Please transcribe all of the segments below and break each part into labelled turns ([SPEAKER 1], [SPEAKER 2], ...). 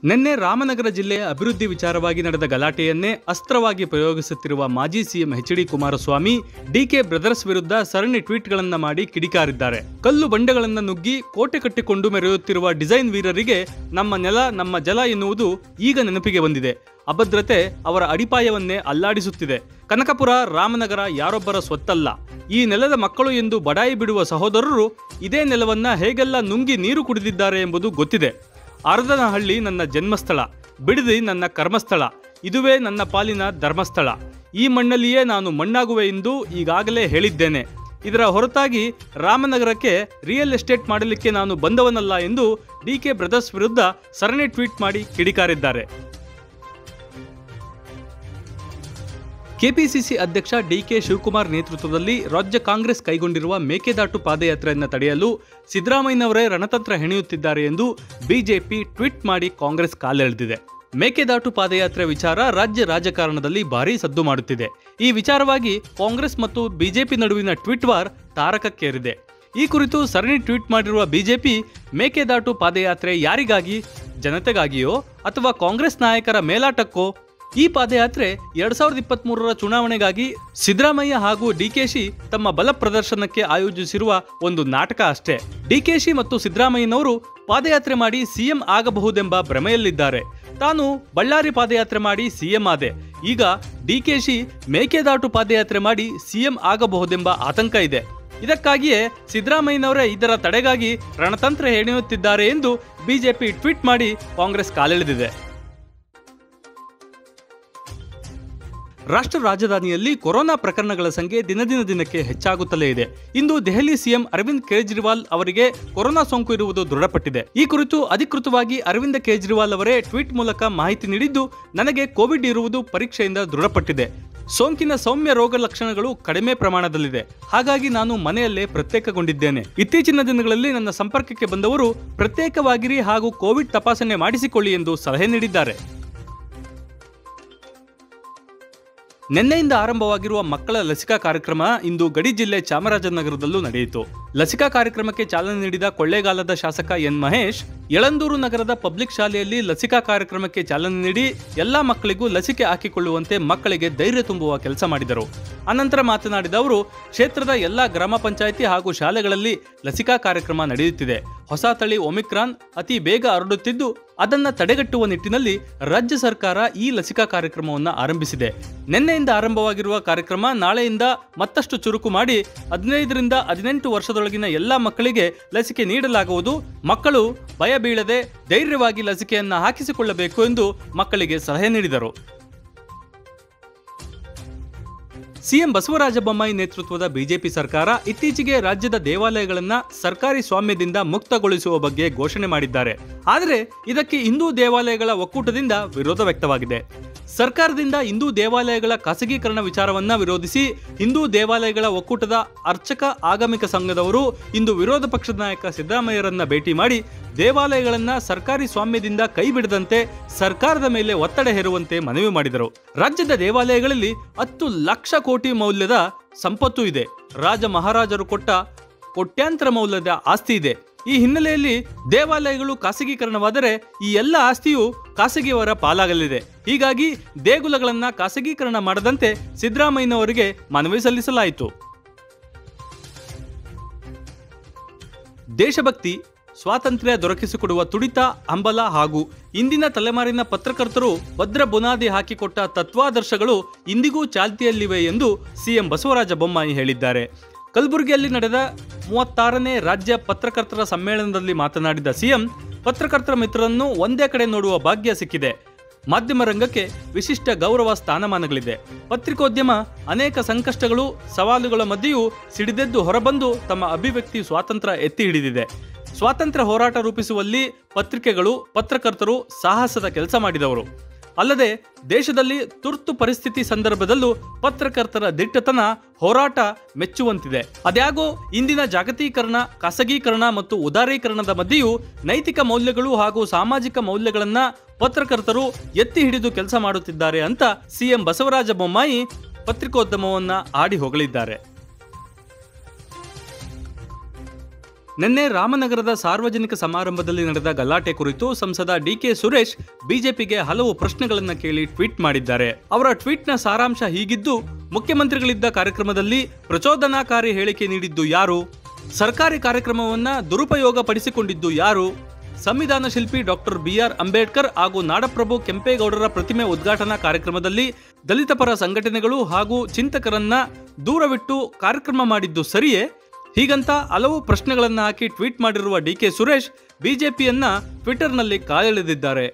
[SPEAKER 1] ನಿನ್ನೆ ರಾಮನಗರ ಜಿಲ್ಲೆಯ ಅಭಿವೃದ್ಧಿ ವಿಚಾರವಾಗಿ ನಡೆದ ಗಲಾಟೆಯನ್ನೇ ಅಸ್ತ್ರವಾಗಿ ಪ್ರಯೋಗಿಸುತ್ತಿರುವ ಮಾಜಿ CM H D Kumaraswamy DK brothers ವಿರುದ್ಧ ಸರಣಿ ಟ್ವೀಟ್ಗಳನ್ನ ಮಾಡಿ ಕಿಡಿಕಾರಿದ್ದಾರೆ ಕಲ್ಲು ಬಂಡೆಗಳನ್ನ ನುಗ್ಗಿ ಕೋಟೆ ಕಟ್ಟಿಕೊಂಡು ಮೆರೆಯುತ್ತಿರುವ ಡಿಸೈನ್ ವೀರರಿಗೆ ನಮ್ಮ ನೆಲ ನಮ್ಮ ಜಲ ಎನ್ನುವುದು ಈಗ ನೆನಪಿಗೆ ಬಂದಿದೆ ಅಭದ್ರತೆ ಅವರ ಅಡಿಪಾಯವನ್ನೇ ಅಲ್ಲಾಡಿಸುತ್ತಿದೆ ಕನಕಪುರ ರಾಮನಗರ ಯಾರೊಬ್ಬರ ಸ್ವತ್ತಲ್ಲ ಈ ನೆಲದ ಮಕ್ಕಳು ಎಂದು ಬಡಾಯಿ ಬಿಡುವ ಸಹೋದರರು ಇದೇ ನೆಲವನ್ನ ಹೇಗೆಲ್ಲ ನುಂಗಿ ನೀರು ಕುಡಿದಿದ್ದಾರೆ ಎಂಬುದು ಗೊತ್ತಿದೆ ಅರ್ಧನಹಳ್ಳಿ ನನ್ನ ಜನ್ಮಸ್ಥಳ ಬಿಡದಿ ನನ್ನ ಕರ್ಮಸ್ಥಳ ಇದುವೇ ನನ್ನ ಪಾಲಿನ ಧರ್ಮಸ್ಥಳ ಈ ಮಣ್ಣಲ್ಲಿಯೇ ನಾನು ಮಣ್ಣಾಗುವೆ ಎಂದು ಈಗಾಗಲೇ ಹೇಳಿದ್ದೇನೆ ಇದರ ಹೊರತಾಗಿ ರಾಮನಗರಕ್ಕೆ ರಿಯಲ್ ಎಸ್ಟೇಟ್ ಮಾಡಲಿಕ್ಕೆ ನಾನು ಬಂದವನಲ್ಲ ಎಂದು ಡಿಕೆ ಬ್ರದರ್ಸ್ ವಿರುದ್ಧ ಸರಣಿ ಟ್ವೀಟ್ ಮಾಡಿ ಕಿಡಿಕಾರಿದ್ದಾರೆ ಕೆಪಿಸಿಸಿ ಅಧ್ಯಕ್ಷ ಡಿಕೆ ಶಿವಕುಮಾರ್ ನೇತೃತ್ವದಲ್ಲಿ ರಾಜ್ಯ ಕಾಂಗ್ರೆಸ್ ಕೈಗೊಂಡಿರುವ ಮೇಕೆದಾಟು ಪಾದಯಾತ್ರೆಯನ್ನು ತಡೆಯಲು ಸಿದ್ದರಾಮಯ್ಯನವರೇ ರಣತಂತ್ರ ಹೆಣೆಯುತ್ತಿದ್ದಾರೆ ಎಂದು ಬಿಜೆಪಿ ಟ್ವೀಟ್ ಮಾಡಿ ಕಾಂಗ್ರೆಸ್ ಕಾಲೆಳೆದಿದೆ ಮೇಕೆದಾಟು ಪಾದಯಾತ್ರೆ ವಿಚಾರ ರಾಜ್ಯ ರಾಜಕಾರಣದಲ್ಲಿ ಭಾರೀ ಸದ್ದು ಮಾಡುತ್ತಿದೆ ಈ ವಿಚಾರವಾಗಿ ಕಾಂಗ್ರೆಸ್ ಮತ್ತು ಬಿಜೆಪಿ ನಡುವಿನ ಟ್ವೀಟ್ ವಾರ್ ತಾರಕಕ್ಕೇರಿದೆ ಈ ಕುರಿತು ಸರಣಿ ಟ್ವೀಟ್ ಮಾಡಿರುವ ಬಿಜೆಪಿ ಮೇಕೆದಾಟು ಪಾದಯಾತ್ರೆ ಯಾರಿಗಾಗಿ ಜನತೆಗಾಗಿಯೋ ಅಥವಾ ಕಾಂಗ್ರೆಸ್ ನಾಯಕರ ಮೇಲಾಟಕ್ಕೋ ಈ ಪಾದಯಾತ್ರೆ ಎರಡ್ ಸಾವಿರದ ಇಪ್ಪತ್ತ್ ಮೂರರ ಚುನಾವಣೆಗಾಗಿ ಸಿದ್ದರಾಮಯ್ಯ ಹಾಗೂ ಡಿಕೆಶಿ ತಮ್ಮ ಬಲ ಪ್ರದರ್ಶನಕ್ಕೆ ಆಯೋಜಿಸಿರುವ ಒಂದು ನಾಟಕ ಅಷ್ಟೇ ಡಿಕೆಶಿ ಮತ್ತು ಸಿದ್ದರಾಮಯ್ಯನವರು ಪಾದಯಾತ್ರೆ ಮಾಡಿ ಸಿಎಂ ಆಗಬಹುದೆಂಬ ಭ್ರಮೆಯಲ್ಲಿದ್ದಾರೆ ತಾನು ಬಳ್ಳಾರಿ ಪಾದಯಾತ್ರೆ ಮಾಡಿ ಸಿಎಂ ಆದೆ ಈಗ ಡಿಕೆಶಿ ಮೇಕೆದಾಟು ಪಾದಯಾತ್ರೆ ಮಾಡಿ ಸಿಎಂ ಆಗಬಹುದೆಂಬ ಆತಂಕ ಇದೆ ಇದಕ್ಕಾಗಿಯೇ ಸಿದ್ದರಾಮಯ್ಯನವರೇ ಇದರ ತಡೆಗಾಗಿ ರಣತಂತ್ರ ಹೆಣೆಯುತ್ತಿದ್ದಾರೆ ಎಂದು ಬಿಜೆಪಿ ಟ್ವೀಟ್ ಮಾಡಿ ಕಾಂಗ್ರೆಸ್ ಕಾಲೆಳೆದಿದೆ ರಾಷ್ಟ್ರ ರಾಜಧಾನಿಯಲ್ಲಿ ಕೊರೋನಾ ಪ್ರಕರಣಗಳ ಸಂಖ್ಯೆ ದಿನದಿನ ದಿನಕ್ಕೆ ಹೆಚ್ಚಾಗುತ್ತಲೇ ಇದೆ ಇಂದು ದೆಹಲಿ ಸಿಎಂ ಅರವಿಂದ್ ಕೇಜ್ರಿವಾಲ್ ಅವರಿಗೆ ಕೊರೋನಾ ಸೋಂಕು ಇರುವುದು ದೃಢಪಟ್ಟಿದೆ ಈ ಕುರಿತು ಅಧಿಕೃತವಾಗಿ ಅರವಿಂದ ಕೇಜ್ರಿವಾಲ್ ಅವರೇ ಟ್ವೀಟ್ ಮೂಲಕ ಮಾಹಿತಿ ನೀಡಿದ್ದು ನನಗೆ ಕೋವಿಡ್ ಇರುವುದು ಪರೀಕ್ಷೆಯಿಂದ ದೃಢಪಟ್ಟಿದೆ ಸೋಂಕಿನ ಸೌಮ್ಯ ರೋಗ ಲಕ್ಷಣಗಳು ಕಡಿಮೆ ಪ್ರಮಾಣದಲ್ಲಿದೆ ಹಾಗಾಗಿ ನಾನು ಮನೆಯಲ್ಲೇ ಪ್ರತ್ಯೇಕಗೊಂಡಿದ್ದೇನೆ ಇತ್ತೀಚಿನ ದಿನಗಳಲ್ಲಿ ನನ್ನ ಸಂಪರ್ಕಕ್ಕೆ ಬಂದವರು ಪ್ರತ್ಯೇಕವಾಗಿರಿ ಹಾಗೂ ಕೋವಿಡ್ ತಪಾಸಣೆ ಮಾಡಿಸಿಕೊಳ್ಳಿ ಎಂದು ಸಲಹೆ ನೀಡಿದ್ದಾರೆ ನಿನ್ನೆಯಿಂದ ಆರಂಭವಾಗಿರುವ ಮಕ್ಕಳ ಲಸಿಕಾ ಕಾರ್ಯಕ್ರಮ ಇಂದು ಗಡಿ ಜಿಲ್ಲೆ ಚಾಮರಾಜನಗರದಲ್ಲೂ ನಡೆಯಿತು ಲಸಿಕಾ ಕಾರ್ಯಕ್ರಮಕ್ಕೆ ಚಾಲನೆ ನೀಡಿದ ಕೊಳ್ಳೇಗಾಲದ ಶಾಸಕ ಎನ್ ಮಹೇಶ್ ಯಳಂದೂರು ನಗರದ ಪಬ್ಲಿಕ್ ಶಾಲೆಯಲ್ಲಿ ಲಸಿಕಾ ಕಾರ್ಯಕ್ರಮಕ್ಕೆ ಚಾಲನೆ ನೀಡಿ ಎಲ್ಲಾ ಮಕ್ಕಳಿಗೂ ಲಸಿಕೆ ಹಾಕಿಕೊಳ್ಳುವಂತೆ ಮಕ್ಕಳಿಗೆ ಧೈರ್ಯ ತುಂಬುವ ಕೆಲಸ ಮಾಡಿದರು ಅನಂತರ ಮಾತನಾಡಿದ ಅವರು ಕ್ಷೇತ್ರದ ಎಲ್ಲಾ ಗ್ರಾಮ ಪಂಚಾಯಿತಿ ಹಾಗೂ ಶಾಲೆಗಳಲ್ಲಿ ಲಸಿಕಾ ಕಾರ್ಯಕ್ರಮ ನಡೆಯುತ್ತಿದೆ ಹೊಸ ತಳಿ ಒಮಿಕ್ರಾನ್ ಅತಿ ಬೇಗ ಹರಡುತ್ತಿದ್ದು ಅದನ್ನ ತಡೆಗಟ್ಟುವ ನಿಟ್ಟಿನಲ್ಲಿ ರಾಜ್ಯ ಸರ್ಕಾರ ಈ ಲಸಿಕಾ ಕಾರ್ಯಕ್ರಮವನ್ನು ಆರಂಭಿಸಿದೆ ನಿನ್ನೆಯಿಂದ ಆರಂಭವಾಗಿರುವ ಕಾರ್ಯಕ್ರಮ ನಾಳೆಯಿಂದ ಮತ್ತಷ್ಟು ಚುರುಕು ಮಾಡಿ ಹದಿನೈದರಿಂದ ಹದಿನೆಂಟು ವರ್ಷದೊಳಗಿನ ಎಲ್ಲಾ ಮಕ್ಕಳಿಗೆ ಲಸಿಕೆ ನೀಡಲಾಗುವುದು ಮಕ್ಕಳು ಭಯ ಬೀಳದೆ ಧೈರ್ಯವಾಗಿ ಲಸಿಕೆಯನ್ನ ಹಾಕಿಸಿಕೊಳ್ಳಬೇಕು ಎಂದು ಮಕ್ಕಳಿಗೆ ಸಲಹೆ ನೀಡಿದರು ಸಿಎಂ ಬಸವರಾಜ ಬೊಮ್ಮಾಯಿ ನೇತೃತ್ವದ ಬಿಜೆಪಿ ಸರ್ಕಾರ ಇತ್ತೀಚೆಗೆ ರಾಜ್ಯದ ದೇವಾಲಯಗಳನ್ನ ಸರ್ಕಾರಿ ಸ್ವಾಮ್ಯದಿಂದ ಮುಕ್ತಗೊಳಿಸುವ ಬಗ್ಗೆ ಘೋಷಣೆ ಮಾಡಿದ್ದಾರೆ ಆದರೆ ಇದಕ್ಕೆ ಹಿಂದೂ ದೇವಾಲಯಗಳ ಒಕ್ಕೂಟದಿಂದ ವಿರೋಧ ವ್ಯಕ್ತವಾಗಿದೆ ಸರ್ಕಾರದಿಂದ ಹಿಂದೂ ದೇವಾಲಯಗಳ ಖಾಸಗೀಕರಣ ವಿಚಾರವನ್ನ ವಿರೋಧಿಸಿ ಹಿಂದೂ ದೇವಾಲಯಗಳ ಒಕ್ಕೂಟದ ಅರ್ಚಕ ಆಗಮಿಕ ಸಂಘದವರು ಇಂದು ವಿರೋಧ ಪಕ್ಷದ ನಾಯಕ ಸಿದ್ದರಾಮಯ್ಯರನ್ನ ಭೇಟಿ ಮಾಡಿ ದೇವಾಲಯಗಳನ್ನ ಸರ್ಕಾರಿ ಸ್ವಾಮ್ಯದಿಂದ ಕೈಬಿಡದಂತೆ ಸರ್ಕಾರದ ಮೇಲೆ ಒತ್ತಡ ಹೇರುವಂತೆ ಮನವಿ ಮಾಡಿದರು ರಾಜ್ಯದ ದೇವಾಲಯಗಳಲ್ಲಿ ಹತ್ತು ಲಕ್ಷ ಕೋಟಿ ಮೌಲ್ಯದ ಸಂಪತ್ತು ಇದೆ ರಾಜ ಮಹಾರಾಜರು ಕೊಟ್ಟ ಕೋಟ್ಯಾಂತರ ಮೌಲ್ಯದ ಆಸ್ತಿ ಇದೆ ಈ ಹಿನ್ನೆಲೆಯಲ್ಲಿ ದೇವಾಲಯಗಳು ಖಾಸಗೀಕರಣವಾದರೆ ಈ ಎಲ್ಲ ಆಸ್ತಿಯು ಖಾಸಗಿಯವರ ಪಾಲಾಗಲಿದೆ ಹೀಗಾಗಿ ದೇಗುಲಗಳನ್ನ ಖಾಸಗೀಕರಣ ಮಾಡದಂತೆ ಸಿದ್ದರಾಮಯ್ಯನವರಿಗೆ ಮನವಿ ಸಲ್ಲಿಸಲಾಯಿತು ದೇಶಭಕ್ತಿ ಸ್ವಾತಂತ್ರ್ಯ ದೊರಕಿಸಿಕೊಡುವ ತುಡಿತ ಹಂಬಲ ಹಾಗೂ ಇಂದಿನ ತಲೆಮಾರಿನ ಪತ್ರಕರ್ತರು ಭದ್ರ ಬುನಾದಿ ಹಾಕಿಕೊಟ್ಟ ತತ್ವಾದರ್ಶಗಳು ಇಂದಿಗೂ ಚಾಲ್ತಿಯಲ್ಲಿವೆ ಎಂದು ಸಿಎಂ ಬಸವರಾಜ ಬೊಮ್ಮಾಯಿ ಹೇಳಿದ್ದಾರೆ ಕಲಬುರಗಿಯಲ್ಲಿ ನಡೆದ ಮೂವತ್ತಾರನೇ ರಾಜ್ಯ ಪತ್ರಕರ್ತರ ಸಮ್ಮೇಳನದಲ್ಲಿ ಮಾತನಾಡಿದ ಸಿಎಂ ಪತ್ರಕರ್ತರ ಮಿತ್ರರನ್ನು ಒಂದೇ ಕಡೆ ನೋಡುವ ಭಾಗ್ಯ ಸಿಕ್ಕಿದೆ ಮಾಧ್ಯಮ ರಂಗಕ್ಕೆ ವಿಶಿಷ್ಟ ಗೌರವ ಸ್ಥಾನಮಾನಗಳಿದೆ ಪತ್ರಿಕೋದ್ಯಮ ಅನೇಕ ಸಂಕಷ್ಟಗಳು ಸವಾಲುಗಳ ಮಧ್ಯೆಯೂ ಸಿಡಿದೆದ್ದು ಹೊರಬಂದು ತಮ್ಮ ಅಭಿವ್ಯಕ್ತಿ ಸ್ವಾತಂತ್ರ್ಯ ಎತ್ತಿ ಹಿಡಿದಿದೆ ಸ್ವಾತಂತ್ರ್ಯ ಹೋರಾಟ ರೂಪಿಸುವಲ್ಲಿ ಪತ್ರಿಕೆಗಳು ಪತ್ರಕರ್ತರು ಸಾಹಸದ ಕೆಲಸ ಮಾಡಿದವರು ಅಲ್ಲದೆ ದೇಶದಲ್ಲಿ ತುರ್ತು ಪರಿಸ್ಥಿತಿ ಸಂದರ್ಭದಲ್ಲೂ ಪತ್ರಕರ್ತರ ದಿಟ್ಟತನ ಹೋರಾಟ ಮೆಚ್ಚುವಂತಿದೆ ಅದ್ಯಾಗೋ ಇಂದಿನ ಜಾಗತೀಕರಣ ಖಾಸಗೀಕರಣ ಮತ್ತು ಉದಾರೀಕರಣದ ಮಧ್ಯೆಯೂ ನೈತಿಕ ಮೌಲ್ಯಗಳು ಹಾಗೂ ಸಾಮಾಜಿಕ ಮೌಲ್ಯಗಳನ್ನ ಪತ್ರಕರ್ತರು ಎತ್ತಿ ಹಿಡಿದು ಕೆಲಸ ಮಾಡುತ್ತಿದ್ದಾರೆ ಅಂತ ಸಿಎಂ ಬಸವರಾಜ ಬೊಮ್ಮಾಯಿ ಪತ್ರಿಕೋದ್ಯಮವನ್ನ ಆಡಿ ಹೊಗಳಿದ್ದಾರೆ ನಿನ್ನೆ ರಾಮನಗರದ ಸಾರ್ವಜನಿಕ ಸಮಾರಂಭದಲ್ಲಿ ನಡೆದ ಗಲಾಟೆ ಕುರಿತು ಸಂಸದ ಡಿಕೆ ಸುರೇಶ್ ಬಿಜೆಪಿಗೆ ಹಲವು ಪ್ರಶ್ನೆಗಳನ್ನ ಕೇಳಿ ಟ್ವೀಟ್ ಮಾಡಿದ್ದಾರೆ ಅವರ ಟ್ವೀಟ್ನ ಸಾರಾಂಶ ಹೀಗಿದ್ದು ಮುಖ್ಯಮಂತ್ರಿಗಳಿದ್ದ ಕಾರ್ಯಕ್ರಮದಲ್ಲಿ ಪ್ರಚೋದನಾಕಾರಿ ಹೇಳಿಕೆ ನೀಡಿದ್ದು ಯಾರು ಸರ್ಕಾರಿ ಕಾರ್ಯಕ್ರಮವನ್ನ ದುರುಪಯೋಗ ಪಡಿಸಿಕೊಂಡಿದ್ದು ಯಾರು ಸಂವಿಧಾನ ಶಿಲ್ಪಿ ಡಾಕ್ಟರ್ ಬಿಆರ್ ಅಂಬೇಡ್ಕರ್ ಹಾಗೂ ನಾಡಪ್ರಭು ಕೆಂಪೇಗೌಡರ ಪ್ರತಿಮೆ ಉದ್ಘಾಟನಾ ಕಾರ್ಯಕ್ರಮದಲ್ಲಿ ದಲಿತ ಪರ ಸಂಘಟನೆಗಳು ಹಾಗೂ ಚಿಂತಕರನ್ನ ದೂರವಿಟ್ಟು ಕಾರ್ಯಕ್ರಮ ಮಾಡಿದ್ದು ಸರಿಯೇ ಹೀಗಂತ ಹಲವು ಪ್ರಶ್ನೆಗಳನ್ನು ಹಾಕಿ ಟ್ವೀಟ್ ಮಾಡಿರುವ ಡಿಕೆ ಸುರೇಶ್ ಬಿಜೆಪಿಯನ್ನ ಟ್ವಿಟರ್ನಲ್ಲಿ ಕಾಲೆಳೆದಿದ್ದಾರೆ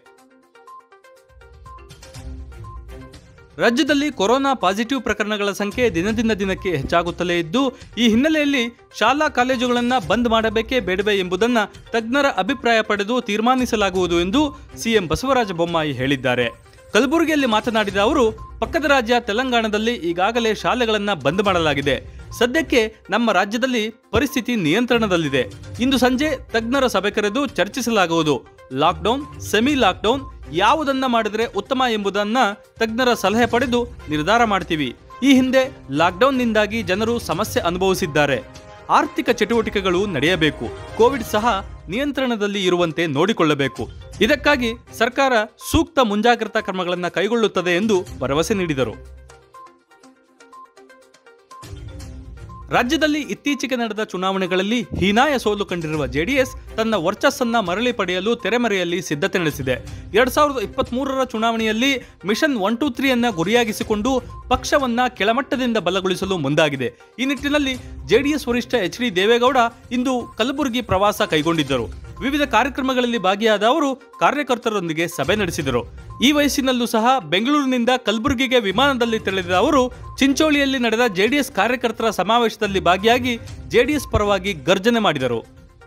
[SPEAKER 1] ರಾಜ್ಯದಲ್ಲಿ ಕೊರೋನಾ ಪಾಸಿಟಿವ್ ಪ್ರಕರಣಗಳ ಸಂಖ್ಯೆ ದಿನದಿಂದ ದಿನಕ್ಕೆ ಹೆಚ್ಚಾಗುತ್ತಲೇ ಇದ್ದು ಈ ಹಿನ್ನೆಲೆಯಲ್ಲಿ ಶಾಲಾ ಕಾಲೇಜುಗಳನ್ನು ಬಂದ್ ಮಾಡಬೇಕೇ ಬೇಡವೇ ಎಂಬುದನ್ನು ತಜ್ಞರ ಅಭಿಪ್ರಾಯ ಪಡೆದು ತೀರ್ಮಾನಿಸಲಾಗುವುದು ಎಂದು ಸಿಎಂ ಬಸವರಾಜ ಬೊಮ್ಮಾಯಿ ಹೇಳಿದ್ದಾರೆ ಕಲಬುರಗಿಯಲ್ಲಿ ಮಾತನಾಡಿದ ಅವರು ಪಕ್ಕದ ರಾಜ್ಯ ತೆಲಂಗಾಣದಲ್ಲಿ ಈಗಾಗಲೇ ಶಾಲೆಗಳನ್ನು ಬಂದ್ ಮಾಡಲಾಗಿದೆ ಸದ್ಯಕ್ಕೆ ನಮ್ಮ ರಾಜ್ಯದಲ್ಲಿ ಪರಿಸ್ಥಿತಿ ನಿಯಂತ್ರಣದಲ್ಲಿದೆ ಇಂದು ಸಂಜೆ ತಜ್ಞರ ಸಭೆ ಕರೆದು ಚರ್ಚಿಸಲಾಗುವುದು ಲಾಕ್ಡೌನ್ ಸೆಮಿ ಲಾಕ್ಡೌನ್ ಯಾವುದನ್ನ ಮಾಡಿದ್ರೆ ಉತ್ತಮ ಎಂಬುದನ್ನ ತಜ್ಞರ ಸಲಹೆ ಪಡೆದು ನಿರ್ಧಾರ ಮಾಡ್ತೀವಿ ಈ ಹಿಂದೆ ಲಾಕ್ಡೌನ್ನಿಂದಾಗಿ ಜನರು ಸಮಸ್ಯೆ ಅನುಭವಿಸಿದ್ದಾರೆ ಆರ್ಥಿಕ ಚಟುವಟಿಕೆಗಳು ನಡೆಯಬೇಕು ಕೋವಿಡ್ ಸಹ ನಿಯಂತ್ರಣದಲ್ಲಿ ಇರುವಂತೆ ನೋಡಿಕೊಳ್ಳಬೇಕು ಇದಕ್ಕಾಗಿ ಸರ್ಕಾರ ಸೂಕ್ತ ಮುಂಜಾಗ್ರತಾ ಕ್ರಮಗಳನ್ನು ಕೈಗೊಳ್ಳುತ್ತದೆ ಎಂದು ಭರವಸೆ ನೀಡಿದರು ರಾಜ್ಯದಲ್ಲಿ ಇತ್ತೀಚೆಗೆ ನಡೆದ ಚುನಾವಣೆಗಳಲ್ಲಿ ಹೀನಾಯ ಸೋಲು ಕಂಡಿರುವ ಜೆಡಿಎಸ್ ತನ್ನ ವರ್ಚಸ್ಸನ್ನ ಮರಳಿ ಪಡೆಯಲು ತೆರೆಮರೆಯಲ್ಲಿ ಸಿದ್ಧತೆ ನಡೆಸಿದೆ ಎರಡ್ ಸಾವಿರದ ಇಪ್ಪತ್ತ್ ಮೂರರ ಚುನಾವಣೆಯಲ್ಲಿ ಮಿಷನ್ ಒನ್ ಟೂ ತ್ರೀಯನ್ನ ಗುರಿಯಾಗಿಸಿಕೊಂಡು ಪಕ್ಷವನ್ನ ಕೆಳಮಟ್ಟದಿಂದ ಬಲಗೊಳಿಸಲು ಮುಂದಾಗಿದೆ ಈ ನಿಟ್ಟಿನಲ್ಲಿ ಜೆಡಿಎಸ್ ವರಿಷ್ಠ ಎಚ್ ಡಿ ದೇವೇಗೌಡ ಇಂದು ಕಲಬುರಗಿ ಪ್ರವಾಸ ಕೈಗೊಂಡಿದ್ದರು ವಿವಿಧ ಕಾರ್ಯಕ್ರಮಗಳಲ್ಲಿ ಭಾಗಿಯಾದ ಅವರು ಕಾರ್ಯಕರ್ತರೊಂದಿಗೆ ಸಭೆ ನಡೆಸಿದರು ಈ ವಯಸ್ಸಿನಲ್ಲೂ ಸಹ ಬೆಂಗಳೂರಿನಿಂದ ಕಲಬುರಗಿಗೆ ವಿಮಾನದಲ್ಲಿ ತೆರಳಿದ ಅವರು ಚಿಂಚೋಳಿಯಲ್ಲಿ ನಡೆದ ಜೆಡಿಎಸ್ ಕಾರ್ಯಕರ್ತರ ಸಮಾವೇಶದಲ್ಲಿ ಭಾಗಿಯಾಗಿ ಜೆಡಿಎಸ್ ಪರವಾಗಿ ಗರ್ಜನೆ ಮಾಡಿದರು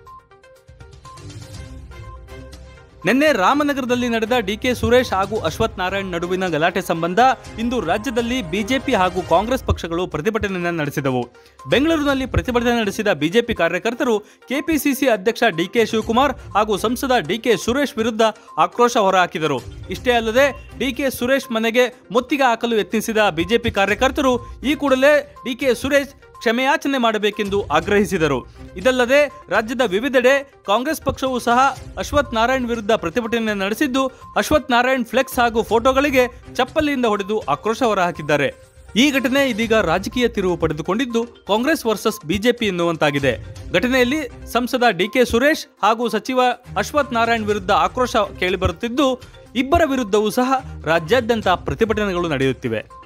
[SPEAKER 1] ನಿನ್ನೆ ರಾಮನಗರದಲ್ಲಿ ನಡೆದ ಡಿಕೆ ಸುರೇಶ್ ಹಾಗೂ ಅಶ್ವಥ್ ನಾರಾಯಣ್ ನಡುವಿನ ಗಲಾಟೆ ಸಂಬಂಧ ಇಂದು ರಾಜ್ಯದಲ್ಲಿ ಬಿಜೆಪಿ ಹಾಗೂ ಕಾಂಗ್ರೆಸ್ ಪಕ್ಷಗಳು ಪ್ರತಿಭಟನೆಯನ್ನು ನಡೆಸಿದವು ಬೆಂಗಳೂರಿನಲ್ಲಿ ಪ್ರತಿಭಟನೆ ನಡೆಸಿದ ಬಿಜೆಪಿ ಕಾರ್ಯಕರ್ತರು ಕೆಪಿಸಿಸಿ ಅಧ್ಯಕ್ಷ ಡಿಕೆ ಶಿವಕುಮಾರ್ ಹಾಗೂ ಸಂಸದ ಡಿಕೆ ಸುರೇಶ್ ವಿರುದ್ಧ ಆಕ್ರೋಶ ಹೊರಹಾಕಿದರು ಇಷ್ಟೇ ಅಲ್ಲದೆ ಡಿಕೆ ಸುರೇಶ್ ಮನೆಗೆ ಮುತ್ತಿಗೆ ಹಾಕಲು ಯತ್ನಿಸಿದ ಬಿಜೆಪಿ ಕಾರ್ಯಕರ್ತರು ಈ ಕೂಡಲೇ ಡಿಕೆ ಸುರೇಶ್ ಕ್ಷಮೆಯಾಚನೆ ಮಾಡಬೇಕೆಂದು ಆಗ್ರಹಿಸಿದರು ಇದಲ್ಲದೆ ರಾಜ್ಯದ ವಿವಿಧೆಡೆ ಕಾಂಗ್ರೆಸ್ ಪಕ್ಷವೂ ಸಹ ಅಶ್ವಥ್ ನಾರಾಯಣ್ ವಿರುದ್ಧ ಪ್ರತಿಭಟನೆ ನಡೆಸಿದ್ದು ಅಶ್ವಥ್ ನಾರಾಯಣ್ ಫ್ಲೆಕ್ಸ್ ಹಾಗೂ ಫೋಟೋಗಳಿಗೆ ಚಪ್ಪಲಿಯಿಂದ ಹೊಡೆದು ಆಕ್ರೋಶ ಹೊರಹಾಕಿದ್ದಾರೆ ಈ ಘಟನೆ ಇದೀಗ ರಾಜಕೀಯ ತಿರುವು ಪಡೆದುಕೊಂಡಿದ್ದು ಕಾಂಗ್ರೆಸ್ ವರ್ಸಸ್ ಬಿಜೆಪಿ ಎನ್ನುವಂತಾಗಿದೆ ಘಟನೆಯಲ್ಲಿ ಸಂಸದ ಡಿಕೆ ಸುರೇಶ್ ಹಾಗೂ ಸಚಿವ ಅಶ್ವಥ್ ನಾರಾಯಣ್ ವಿರುದ್ಧ ಆಕ್ರೋಶ ಕೇಳಿಬರುತ್ತಿದ್ದು ಇಬ್ಬರ ವಿರುದ್ಧವೂ ಸಹ ರಾಜ್ಯಾದ್ಯಂತ ಪ್ರತಿಭಟನೆಗಳು ನಡೆಯುತ್ತಿವೆ